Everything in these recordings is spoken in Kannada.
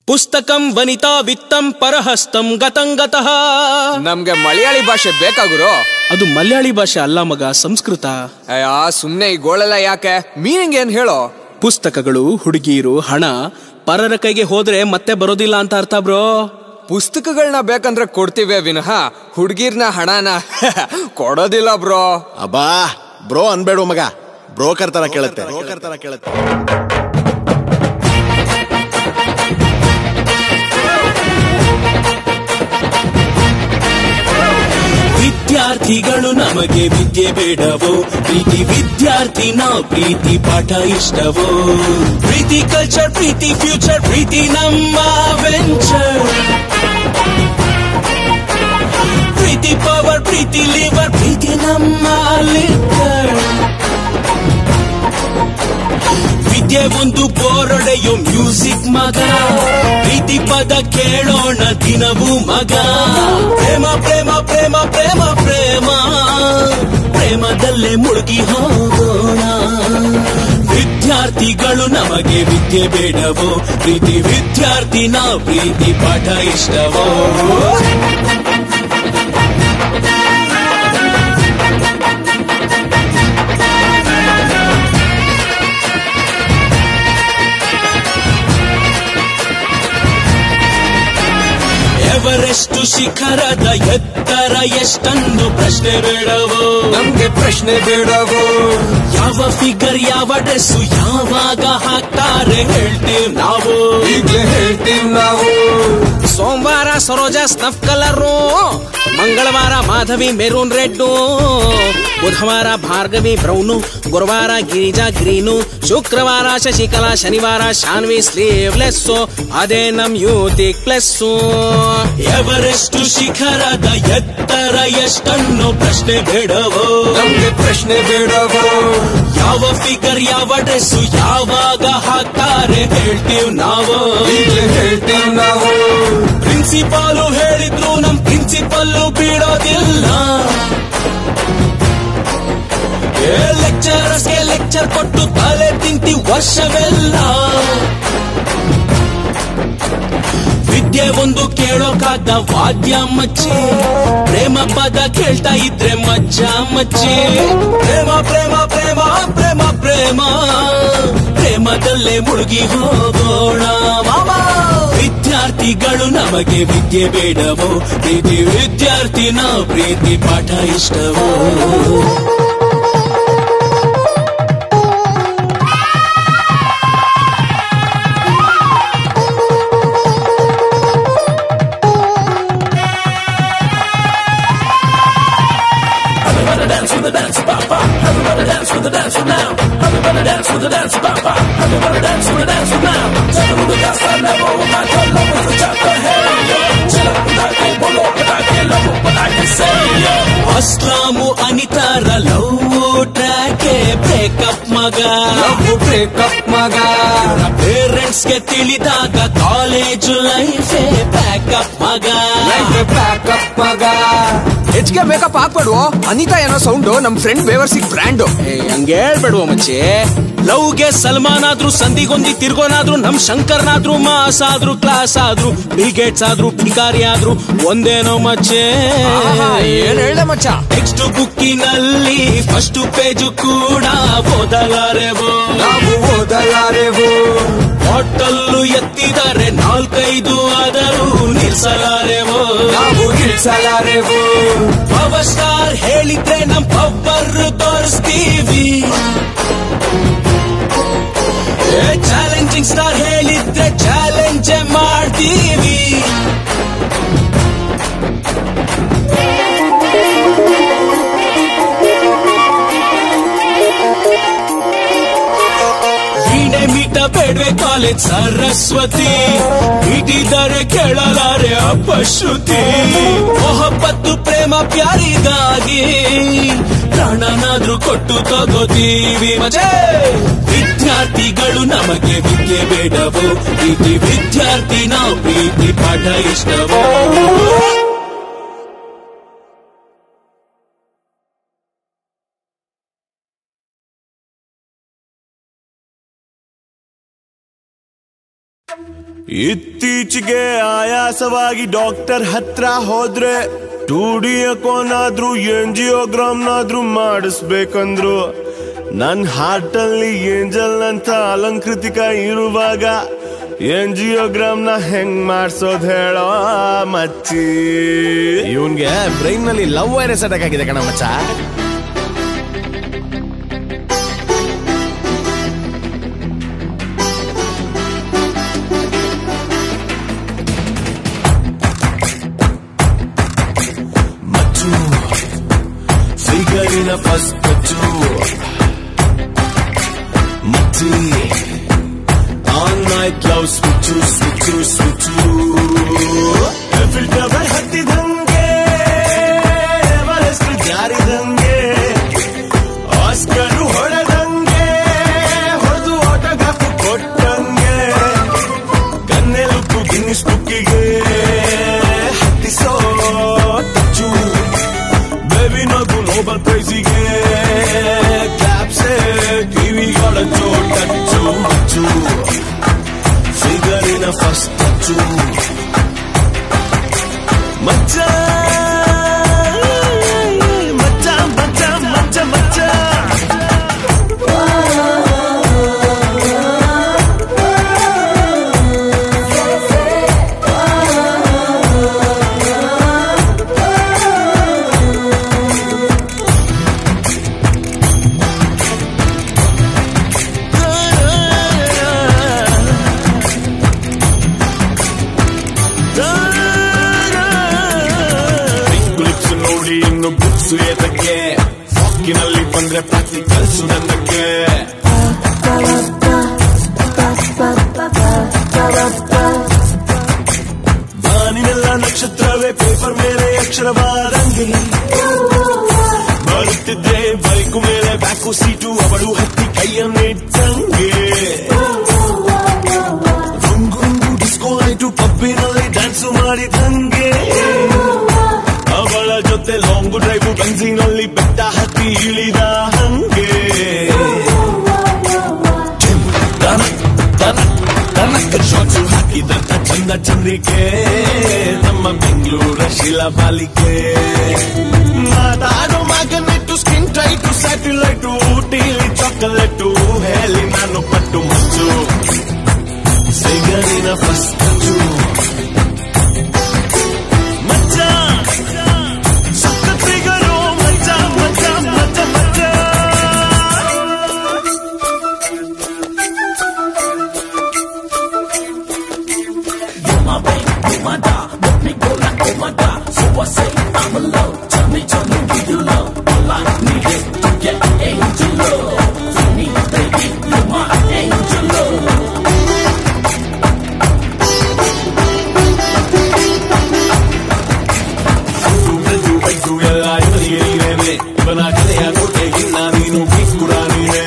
ಪುಸ್ತಕಂ ವನಿತಾ ವಿತ್ತಂ ಪರಹಸ್ತಂ ಗತಂಗತಃ ನಮ್ಗೆ ಮಲಯಾಳಿ ಭಾಷೆ ಬೇಕಾಗುರು ಅದು ಮಲಯಾಳಿ ಭಾಷೆ ಅಲ್ಲ ಮಗ ಸಂಸ್ಕೃತ ಅಯ್ಯ ಸುಮ್ನೆ ಈ ಗೋಳೆಲ್ಲ ಯಾಕೆ ಮೀನಿಂಗ್ ಏನ್ ಹೇಳೋ ಪುಸ್ತಕಗಳು ಹುಡುಗಿಯರು ಹಣ ಪರರ ಕೈಗೆ ಹೋದ್ರೆ ಮತ್ತೆ ಬರೋದಿಲ್ಲ ಅಂತ ಅರ್ಥ ಬ್ರೋ ಪುಸ್ತಕಗಳನ್ನ ಬೇಕಂದ್ರೆ ಕೊಡ್ತೀವಿ ವಿನಃ ಹುಡ್ಗಿರ್ನ ಹಣನ ಕೊಡೋದಿಲ್ಲ ಬ್ರೋ ಅಬ್ಬಾ ಬ್ರೋ ಅನ್ಬೇಡು ಮಗ ಬ್ರೋಕರ್ ತರ ಕೇಳುತ್ತೆ ಬ್ರೋಕರ್ ತರ ಕೇಳುತ್ತೆ ವಿದ್ಯಾರ್ಥಿಗಳು ನಮಗೆ ವಿದ್ಯೆ ಬೇಡವೋ ಪ್ರೀತಿ ವಿದ್ಯಾರ್ಥಿ ನಾವು ಪ್ರೀತಿ ಪಾಠ ಇಷ್ಟವೋ ಪ್ರೀತಿ ಕಲ್ಚರ್ ಪ್ರೀತಿ ಫ್ಯೂಚರ್ ಪ್ರೀತಿ ನಮ್ಮ ವೆಂಚರ್ ಪ್ರೀತಿ ಪವರ್ ಪ್ರೀತಿ ಲಿವರ್ ಪ್ರೀತಿ ನಮ್ಮ ಲಿಕ್ಕರ್ ವಿದ್ಯೆ ಒಂದು ಬೋರೊಡೆಯೋ ಮ್ಯೂಸಿಕ್ ಮಗ ಪ್ರೀತಿ ಪದ ಕೇಳೋಣ ದಿನವೂ ಮಗ ಪ್ರೇಮ ಪ್ರೇಮ ಪ್ರೇಮ ಪ್ರೇಮ ಪ್ರೇಮ ಪ್ರೇಮದಲ್ಲೇ ಮುಳುಗಿ ಹೋಗೋಣ ವಿದ್ಯಾರ್ಥಿಗಳು ನಮಗೆ ವಿದ್ಯೆ ಬೇಡವೋ ಪ್ರೀತಿ ವಿದ್ಯಾರ್ಥಿ ನಾವು ಪ್ರೀತಿ ಪಾಠ ಇಷ್ಟವೋ ಎವರೆಷ್ಟು ಶಿಖರದ ಎತ್ತರ ಎಷ್ಟನ್ನು ಪ್ರಶ್ನೆ ಬೇಡವೋ ನಮ್ಗೆ ಪ್ರಶ್ನೆ ಬೇಡವೋ ಯಾವ ಫಿಗರ್ ಯಾವ ಡ್ರೆಸ್ಸು ಯಾವಾಗ ಹಾಕ್ತಾರೆ ಹೇಳ್ತೀವಿ ನಾವು ಈಗ್ಲೇ ಹೇಳ್ತೀವಿ ನಾವು ಸೋಮವಾರ ಸರೋಜ ಸ್ನಫ್ ಕಲರು ಮಂಗಳವಾರ ಮಾಧವಿ ಮೆರೂನ್ ರೆಡ್ಡು ಬುಧವಾರ ಭಾರ್ಗವಿ ಬ್ರೌನು ಗುರುವಾರ ಗಿರಿಜಾ ಗ್ರೀನು ಶುಕ್ರವಾರ ಶಶಿಕಲಾ ಶನಿವಾರ ಶಾನ್ವಿ ಸ್ಲೀವ್ಲೆಸ್ಸು ಅದೇ ನಮ್ ಯೂತಿಕ್ ಪ್ಲಸ್ಸು ಎವರೆಷ್ಟು ಶಿಖರದ ಎತ್ತರ ಎಷ್ಟನ್ನು ಪ್ರಶ್ನೆ ಬೇಡವೋ ನಮ್ಗೆ ಪ್ರಶ್ನೆ ಬೇಡವೋ ಯಾವ ಫಿಗರ್ ಯಾವ ಡ್ರೆಸ್ಸು ಯಾವಾಗ ಹಾಕ್ತಾರೆ ಹೇಳ್ತೀವಿ ನಾವು ಈಗ್ಲೇ ಹೇಳ್ತೀವಿ ನಾವು ಪ್ರಿನ್ಸಿಪಾಲು ಹೇಳಿದ್ರು ನಮ್ ಪ್ರಿನ್ಸಿಪಲ್ಲು ಬಿಡೋದಿಲ್ಲ ಲೆಕ್ಚರರ್ಸ್ಗೆ ಲೆಕ್ಚರ್ ಕೊಟ್ಟು ತಲೆ ತಿಂತಿ ವರ್ಷವೆಲ್ಲ ವಿದ್ಯೆ ಒಂದು ಕೇಳೋಕಾದ ವಾದ್ಯ ಮಚ್ಚಿ ಪ್ರೇಮ ಪದ ಕೇಳ್ತಾ ಇದ್ರೆ ಮಜ್ಜ ಮಚ್ಚಿ ಪ್ರೇಮ ಪ್ರೇಮ ಪ್ರೇಮ ಪ್ರೇಮ ಪ್ರೇಮ ಪ್ರೇಮದಲ್ಲೇ ಮುಳುಗಿ ಹೋಗೋಣ ಮಾಮ ವಿದ್ಯಾರ್ಥಿಗಳು ನಮಗೆ ವಿದ್ಯೆ ಬೇಡವೋ ಪ್ರೀತಿ ವಿದ್ಯಾರ್ಥಿ ನಾವು ಪ್ರೀತಿ ಪಾಠ ಇಷ್ಟವೋ ಅಸ್ಲಾಮು ಅನಿತಾರ ಲವ್ ಟ್ರ್ಯಾಕೆ ಬ್ರೇಕಪ್ ಮಗ ಲವ್ ಬ್ರೇಕಪ್ ಮಗ ಪೇರೆಂಟ್ಸ್ ಗೆ ತಿಳಿದಾಗ ಕಾಲೇಜು ಲೈಫೇ ಪ್ಯಾಕಪ್ ಮಗ ಲೈಫ್ ಬ್ಯಾಕಪ್ ಮಗ ಹೆಚ್ಚಿಗೆ ಮೇಕಪ್ ಹಾಕ್ಬೇಡ್ವೋ ಅನಿತಾ ಏನೋ ಸೌಂಡು ನಮ್ ಫ್ರೆಂಡ್ ಬೇವರ್ಸಿಗ್ ಬ್ರ್ಯಾಂಡು ಏ, ಹಂಗೆ ಹೇಳ್ಬೇಡುವ ಮಚ್ಚೆ ಲವ್ಗೆ ಸಲ್ಮಾನ್ ಆದ್ರೂ ಸಂದಿಗೊಂದಿ ತಿರ್ಗೋನಾದ್ರು ನಮ್ ಶಂಕರ್ನಾದ್ರೂ ಮಾಸ್ ಆದ್ರೂ ಕ್ಲಾಸ್ ಆದ್ರೂ ಬಿಲ್ಗೇಟ್ಸ್ ಆದ್ರೂ ಭಿಕಾರಿ ಆದ್ರೂ ಒಂದೇನೋ ಮಚ್ಚೆ ಆಹಾ, ಏನ್ ಹೇಳ್ದೆ ಮಚ್ಚ ಟೆಕ್ಸ್ಟ್ ಬುಕ್ಕಿನಲ್ಲಿ ಫಸ್ಟ್ ಪೇಜು ಕೂಡ ಓದಲಾರೆವೋ ನಾವು ಓದಲಾರೆವು ಬಾಟಲ್ಲು ಎತ್ತಿದರೆ ನಾಲ್ಕೈದು ಆದರೂ ನಿಲ್ಸಲಾರೆವೋ ನಾವು ಇಳಿಸಲಾರೆವು ಪವರ್ ಸ್ಟಾರ್ ಹೇಳಿದ್ರೆ ನಮ್ ಪವರ್ ತೋರಿಸ್ತೀವಿ ಚಾಲೆಂಜಿಂಗ್ ಸ್ಟಾರ್ ಹೇಳಿದ್ರೆ ಚಾಲೆಂಜ್ ಮಾಡ್ತೀವಿ ವೀಣೆ ಮೀಟ ಬೇಡ್ವೆ ಕಾಲೇಜ್ ಸರಸ್ವತಿ ಹಿಡಿದರೆ ಕೇಳಲಾರೆ ಅಪಶ್ರುತಿ ಮೊಹಬ್ಬತ್ತು ಪ್ರೇಮ ಪ್ಯಾರಿಗಾಗಿ ಪ್ರಾಣನಾದ್ರೂ ಕೊಟ್ಟು ತಗೋತೀವಿ ಮಜೆ ವಿದ್ಯಾರ್ಥಿಗಳು ನಮಗೆ ವಿದ್ಯೆ ಬೇಡವೋ ಪ್ರೀತಿ ವಿದ್ಯಾರ್ಥಿ ನಾವು ಪ್ರೀತಿ ಪಾಠ ಇಷ್ಟವೋ ಇತ್ತೀಚೆಗೆ ಆಯಾಸವಾಗಿ ಡಾಕ್ಟರ್ ಹತ್ರ ಹೋದ್ರೆ ಟೂ ಡಿ ಎಕೋನಾದ್ರೂ ಎಂಜಿಯೋಗ್ರಾಮ್ನಾದ್ರೂ ಮಾಡಿಸ್ಬೇಕಂದ್ರು ನನ್ ಹಾರ್ಟ್ ಅಲ್ಲಿ ಏಂಜಲ್ ಅಂತ ಅಲಂಕೃತಿಕ ಇರುವಾಗ ಎಂಜಿಯೋಗ್ರಾಮ್ ನ ಹೆಂಗ್ ಮಾಡ್ಸೋದ್ ಹೇಳೋ ಮಚ್ಚಿ ಇವನ್ಗೆ ಬ್ರೈನ್ ನಲ್ಲಿ ಲವ್ ವೈರಸ್ ಅಟ್ಯಾಕ್ ಆಗಿದೆ ಕಣ ಮಚ್ಚ ಮಚ್ಚು ಫಿಗರಿನ ಫಸ್ಟ್ ಮಚ್ಚು ಮಚ್ಚಿ on night love switch switch switch Eiffel tower ಹತ್ತಿದಂಗೆ ಎವರೆಸ್ಟ್ ಜಾರಿದಂಗೆ ಆಸ್ಕರ್ ಹೊಡೆದಂಗೆ ಹೊಡೆದು ಆಟಗಾಕು ಕೊಟ್ಟಂಗೆ ಕನ್ನೆಲುಪ್ಪು ಗಿನ್ನಿಸ್ ಬುಕ್ಕಿಗೆ ಹತ್ತಿಸೋ ಟಚ್ಚು ಬೇಬಿ ನಗು ನೋಬಲ್ ಪ್ರೈಸಿಗೆ ಕ್ಲಾಪ್ಸೆ ಕಿವಿಗಳ ಟಚ್ಚು ಮಚ್ಚು ಫಿಗರಿನ ಫಸ್ಟ್ ಟಚ್ಚು ಮಚ್ಚ ಮಚ್ಚ ಮಚ್ಚ ಮಚ್ಚ ಮಚ್ಚ ಲಿಪ್ಸ್ ನೋಡಿ ಇನ್ನು ಬುಕ್ಸ್ ಏತಕ್ಕೆ ಫಾಕಿನಲ್ಲಿ ಬಂದ್ರೆ ಪ್ರಾಕ್ಟಿಕಲ್ಸ್ ನನ್ನಕ್ಕೆ ಬಾನಿನೆಲ್ಲ ನಕ್ಷತ್ರವೇ ಪೇಪರ್ ಮೇಲೆ ಅಕ್ಷರವಾದಂಗೆ ಬರುತ್ತಿದ್ದೆ ಬೈಕು ಮೇಲೆ ಬ್ಯಾಕು ಸೀಟು ಅವಳು ಹತ್ತಿ ಕೈಯನ್ನಿಟ್ಟಂಗೆ ರುಂಗುಂಗು ಡಿಸ್ಕೋ ಲೈಟು ಪಬ್ಬಿನಲ್ಲಿ ಡ್ಯಾನ್ಸ್ ಮಾಡಿದಂಗೆ ಅವಳ ಜೊತೆ ಲಾಂಗ್ ಡ್ರೈವ್ ಬೆಂಜಿನಲ್ಲಿ ಬೆಟ್ಟ ಹತ್ತಿ ಇಳಿದ ಹಂಗೆ ಶಾಟ್ಸು ಹಾಕಿದಂತ ಚಂದ ಚಂದ್ರಿಕೆ ನಮ್ಮ ಬೆಂಗಳೂರ ಶಿಲಾ ಬಾಲಿಕೆ ಮಾತಾಡೋ ಮಗನಿಟ್ಟು ಸ್ಕಿನ್ ಟೈಟು ಸ್ಯಾಟಲೈಟು ಊಟಿಲಿ ಚಾಕೊಲೇಟು ಹೇಳಿ ನಾನು ಪಟ್ಟು ಮುಚ್ಚು ಸಿಗರಿನ ಫಸ್ಟ್ ಮಚ್ಚ ಸತ್ತ ಫಿಗರು ಮಚ್ಚ ಮಚ್ಚ ಮಚ್ಚ ಮಚ್ಚ ಬೆಳೆದು ಬೈಕು ಎಲ್ಲ ಇವನಿಗೆ ನೀನೇನೆ ಇವನ ಕಲೆಯ ಕೋಟೆಗಿನ್ನ ನೀನು ಕೂಡ ನೀನೆ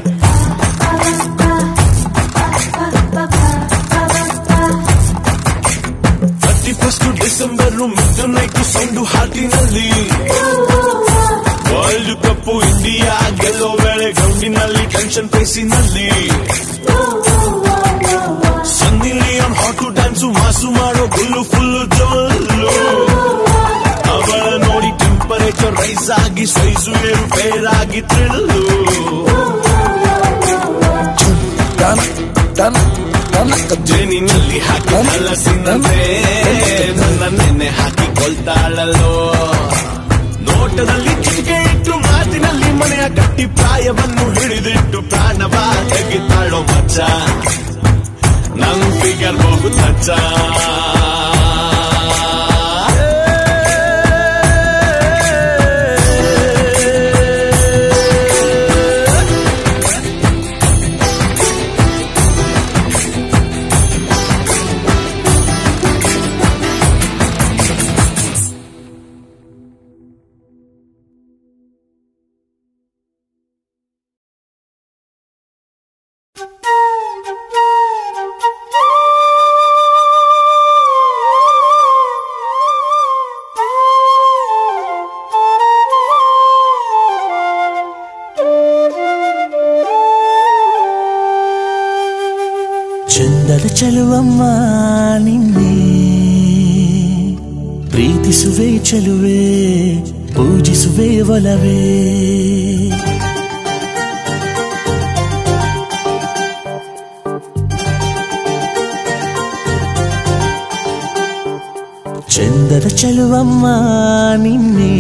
thirty first December midnight sound ಹಾಟಿನಲ್ಲಿ ವರ್ಲ್ಡ್ ಕಪ್ ಇಂಡಿಯಾ ಗೆಲ್ಲೋ ವೇಳೆ ಗ್ರೌಂಡಿನಲ್ಲಿ ಟೆನ್ಷನ್ ಪೇಸಿನಲ್ಲಿ Sunny Leone hot dance mass ಮಾಡೋ ಗುಲ್ಲು ಫುಲ್ಲು ಜೋಲ್ಲು ಅವಳ ನೋಡಿ ಟೆಂಪರೇಚರ್ ರೈಸ್ ಆಗಿ ಸೈಜು ಏರು ಬೇರಾಗಿ ಥ್ರಿಲ್ಲು ಜೇನಿನಲ್ಲಿ ಹಾಕಿ ಹಲಸಿನಂತೆ ನನ್ನ ನೆನ್ನೆ ಹಾಕಿಕೊಳ್ತಾಳಲ್ಲೋ ನೋಟದಲ್ಲಿ ಚಿಟಿಕೆ ಇಟ್ಟು ಮಾತಿನಲ್ಲಿ ಮನೆಯ ಗಟ್ಟಿ ಪ್ರಾಯವನ್ನು ಹಿಡಿದಿಟ್ಟು ಪ್ರಾಣವ ತೆಗಿತಾಳೋ ಮಚ್ಚ ನನ್ ಫಿಗರ್ ಬಹು ತಚ್ಚ ಚೆಲುವಮ್ಮ ನಿನ್ನೆ ಪ್ರೀತಿಸುವೆ ಚೆಲುವೆ ಪೂಜಿಸುವೆ ಒಲವೇ ಚಂದದ ಚೆಲುವಮ್ಮ ನಿನ್ನೆ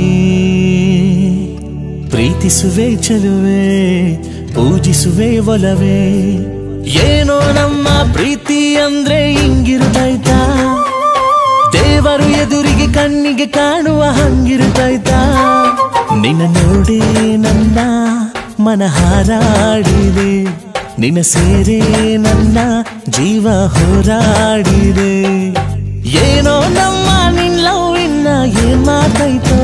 ಪ್ರೀತಿಸುವೆ ಚೆಲುವೆ ಪೂಜಿಸುವೆ ಒಲವೇ ಏನೋ ನಮ್ಮ ಪ್ರೀತಿ ಅಂದ್ರೆ ಹಿಂಗಿರುತ್ತಾಯ್ತಾ ದೇವರು ಎದುರಿಗೆ ಕಣ್ಣಿಗೆ ಕಾಣುವ ಹಂಗಿರುತ್ತಾಯ್ತಾ ನಿನ್ನ ನೋಡಿ ನನ್ನ ಮನ ಹಾರಾಡಿದೆ ನಿನ್ನ ಸೇರೆ ನನ್ನ ಜೀವ ಹೋರಾಡಿದೆ ಏನೋ ನಮ್ಮ ನಿಲ್ಲವಿನ್ನ ಏನ್ ಮಾತಾಯ್ತೋ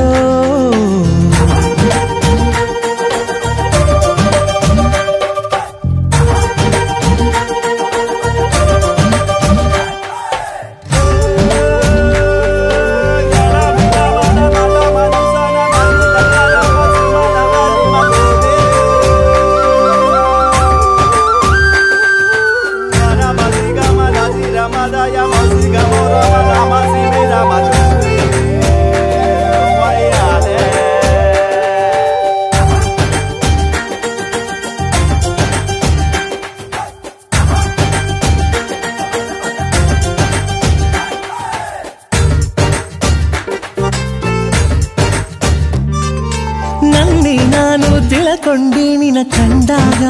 ನನ್ನೇ ನಾನು ತಿಳ್ಕೊಂಡಿ ನಿನ್ನ ಕಂಡಾಗ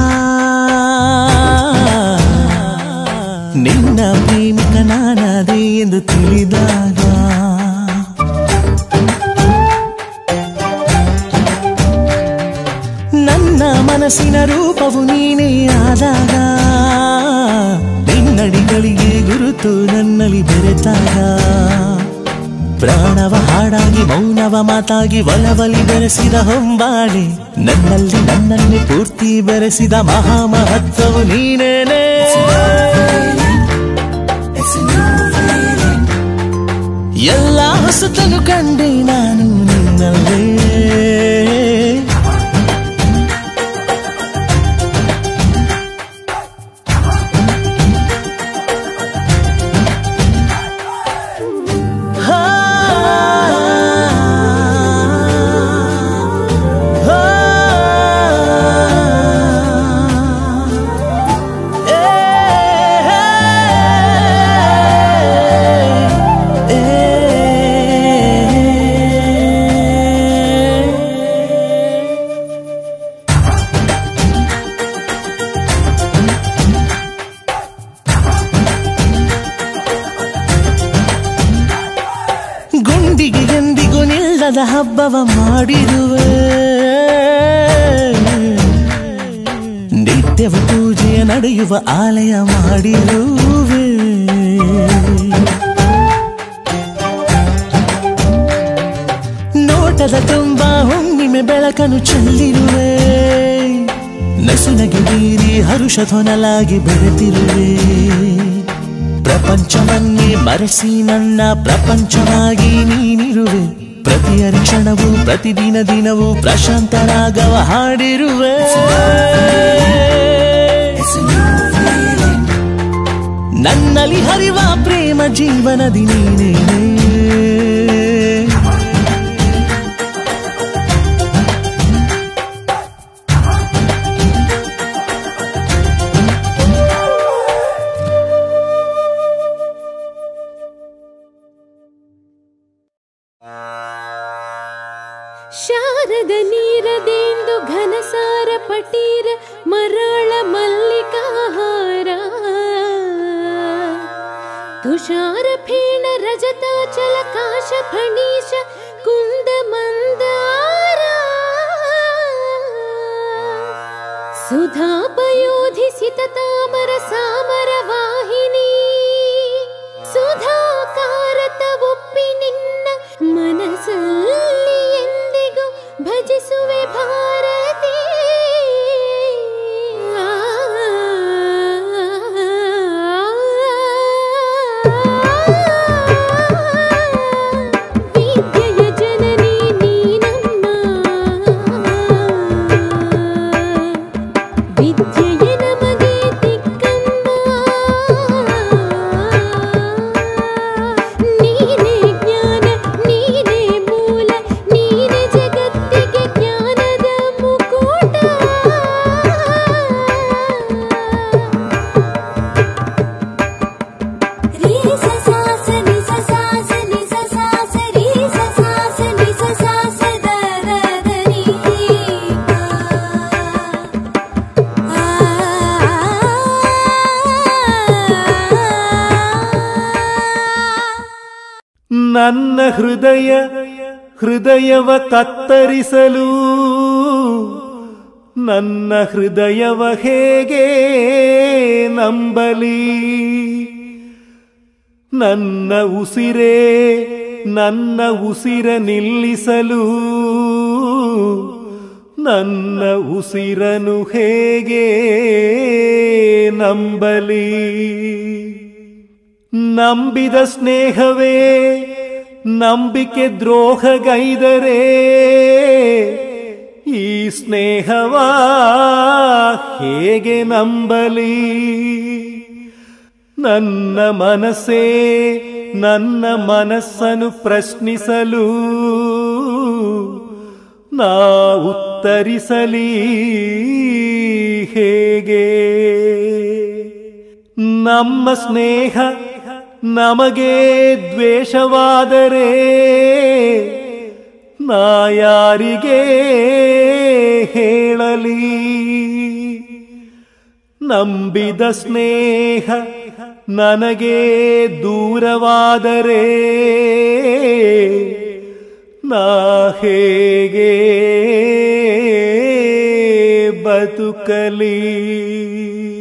ನಿನ್ನ ಪ್ರೇಮಿಕ ನಾನದೇ ಎಂದು ತಿಳಿದಾಗ ನನ್ನ ಮನಸ್ಸಿನ ರೂಪವು ನೀನೇ ಆದಾಗ ನಿನ್ನಡಿಗಳಿಗೆ ಗುರುತು ನನ್ನಲ್ಲಿ ಬೆರೆತಾಗ ಪ್ರಾಣವ ಹಾಡಾಗಿ ಮೌನವ ಮಾತಾಗಿ ಒಲವಲಿ ಬೆರೆಸಿದ ಹೊಂಬಾಳೆ ನನ್ನಲ್ಲಿ ನನ್ನನ್ನೇ ಪೂರ್ತಿ ಬೆರೆಸಿದ ಮಹಾ ಮಹತ್ವವು ನೀನೇನೆ ಎಲ್ಲ ಹೊಸತನು ಕಂಡೆ ನಾನು ನಿನ್ನಲ್ಲೇ ಗುಂಡಿಗೆ ಎಂದಿಗೂ ನಿಲ್ಲದ ಹಬ್ಬವ ಮಾಡಿರುವೆ ನಿತ್ಯವು ಪೂಜೆಯ ನಡೆಯುವ ಆಲಯ ಮಾಡಿರುವೆ ನೋಟದ ತುಂಬ ಹುಣ್ಣಿಮೆ ಬೆಳಕನ್ನು ಚೆಲ್ಲಿರುವೆ ನಸುನಗೆ ಬೀರಿ ಹರುಷಧ್ವನಲಾಗಿ ಬೆರೆತಿರುವೆ ಪ್ರಪಂಚವನ್ನೇ ಮರೆಸಿ ನನ್ನ ಪ್ರಪಂಚವಾಗಿ ನೀನಿರುವೆ ಪ್ರತಿಯರಿ ಕ್ಷಣವು ಪ್ರತಿದಿನ ದಿನವೂ ಪ್ರಶಾಂತ ರಾಗವ ಹಾಡಿರುವೆ ನನ್ನಲ್ಲಿ ಹರಿವ ಪ್ರೇಮ ಜೀವನದಿ ನೀನೇ ಶಾರದ ನೀರದೆಂದು ಘನಸಾರ ಪಟೀರ ಮರಳ ಮಲ್ಲಿಕಾಹಾರ ತುಷಾರ ಫೇಣ ರಜತಾಚಲ ಕಾಶ ಫಣೀಶ ಕುಂದ ಮಂದಾರ ಸುಧಾಪಯೋಧಿ ಸಿತ ತಾಮರ ಸಾಮರ ವಾಹಿನಿ ಸುಧಾಕಾರತ ಒಪ್ಪಿ ನಿನ್ನ ಮನಸ್ಸಲ್ಲಿ ಎಂದಿಗೂ ಭಜಿಸುವೆ ಭಾರತಿ ವಿದ್ಯೆಯ ಜನನಿ ನೀನಮ್ಮ ವಿದ್ಯೆಯ ನಮಗೆ ದಿಕ್ಕಮ್ಮ ನನ್ನ ಹೃದಯ ಹೃದಯವ ಕತ್ತರಿಸಲು ನನ್ನ ಹೃದಯವ ಹೇಗೆ ನಂಬಲಿ ನನ್ನ ಉಸಿರೇ ನನ್ನ ಉಸಿರ ನಿಲ್ಲಿಸಲು ನನ್ನ ಉಸಿರನು ಹೇಗೆ ನಂಬಲಿ ನಂಬಿದ ಸ್ನೇಹವೇ ನಂಬಿಕೆ ದ್ರೋಹಗೈದರೆ ಈ ಸ್ನೇಹವಾ ಹೇಗೆ ನಂಬಲಿ ನನ್ನ ಮನಸ್ಸೇ ನನ್ನ ಮನಸ್ಸನ್ನು ಪ್ರಶ್ನಿಸಲು ನಾ ಉತ್ತರಿಸಲಿ ಹೇಗೆ ನಮ್ಮ ಸ್ನೇಹ ನಮಗೆ ದ್ವೇಷವಾದರೆ ನಾ ಯಾರಿಗೆ ಹೇಳಲಿ ನಂಬಿದ ಸ್ನೇಹ ನನಗೆ ದೂರವಾದರೆ ನಾ ಹೇಗೆ ಬದುಕಲಿ